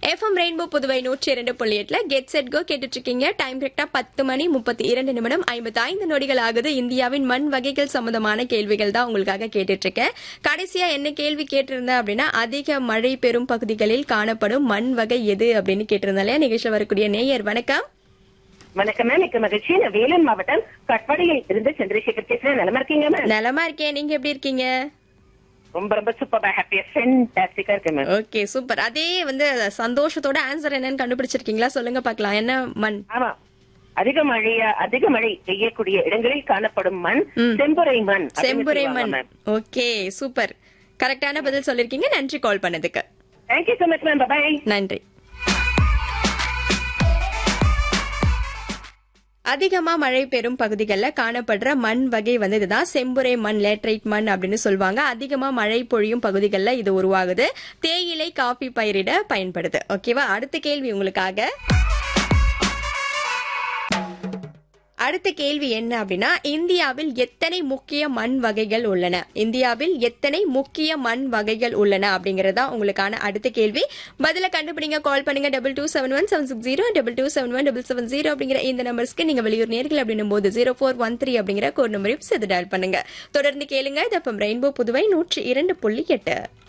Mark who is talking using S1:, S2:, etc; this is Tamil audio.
S1: எஃப்எம் ரெயின்போ புதுவை நூற்றி இரண்டு புள்ளி எட்டுல கெட் செட் கோ கேட்டுட்டு இருக்கீங்க டைம் கரெக்டா பத்து மணி முப்பத்தி இரண்டு நிமிடம் ஐம்பத்தி ஐந்து நொடிகள் ஆகுது இந்தியாவின் மண் வகைகள் சம்பந்தமான கேள்விகள் தான் உங்களுக்காக கேட்டுட்டு இருக்கேன் கடைசியா என்ன கேள்வி கேட்டிருந்தேன் அப்படின்னா அதிக மழை பெறும் பகுதிகளில் காணப்படும் மண் வகை எது அப்படின்னு கேட்டிருந்தேன் இல்லையா நிகழ்ச்சியில் வரக்கூடிய நேயர் வணக்கம்
S2: வணக்கம் மேம் மிக்க மகிழ்ச்சி நான் வேலூர் மாவட்டம் கட்பாடியில் இருந்து சந்திரசேகர் பேசுறேன் நலமா இருக்கீங்க மேம்
S1: நலமா இருக்கேன் நீங்க எப்படி இருக்கீங்க
S2: ரொம்ப ரொம்ப சூப்பர் ஹாப்பியா ஃபென்டாஸ்டிக்கா இருக்கு மேம்
S1: ஓகே சூப்பர் அதே வந்து சந்தோஷத்தோட ஆன்சர் என்னன்னு கண்டுபிடிச்சிருக்கீங்களா சொல்லுங்க பார்க்கலாம் என்ன மண்
S2: ஆமா அதிக மழையா அதிக மழை பெய்யக்கூடிய இடங்களில் காணப்படும் மண்
S1: ம்.
S2: செம்புரை மண் அப்படின்னு
S1: செம்புரை
S2: சொல்லுவாங்க
S1: மண்
S2: மேம்
S1: ஓகே சூப்பர் கரெக்டான பதில் சொல்லிருக்கீங்க நன்றி கால் பண்ணதுக்கு
S2: thank you so much ma'am bye
S1: நன்றி அதிகமா மழை பெறும் பகுதிகளில் காணப்படுற மண் வகை வந்து இதுதான் செம்புரை மண் லேட்ரைட் மண் அப்படின்னு சொல்லுவாங்க அதிகமா மழை பொழியும் பகுதிகளில் இது உருவாகுது தேயிலை காபி பயிரிட பயன்படுது ஓகேவா அடுத்த கேள்வி உங்களுக்காக அடுத்த கேள்வி என்ன அப்படின்னா இந்தியாவில் எத்தனை முக்கிய மண் வகைகள் உள்ளன இந்தியாவில் எத்தனை முக்கிய மண் வகைகள் உள்ளன அப்படிங்கறதா உங்களுக்கான அடுத்த கேள்வி பதில கண்டுபிடிங்க கால் பண்ணுங்க double two seven one seven six zero double two seven one double seven zero அப்படிங்கிற இந்த நம்பர்ஸ்க்கு நீங்க வெளியூர் நேர்கள் அப்படின்னும் போது ஜீரோ ஃபோர் ஒன் த்ரீ அப்படிங்கிற கோட் நம்பரையும் சேர்த்து டயல் பண்ணுங்க தொடர்ந்து கேளுங்க இது ரெயின்போ புதுவை நூற்றி இரண்டு புள்ளி எட்டு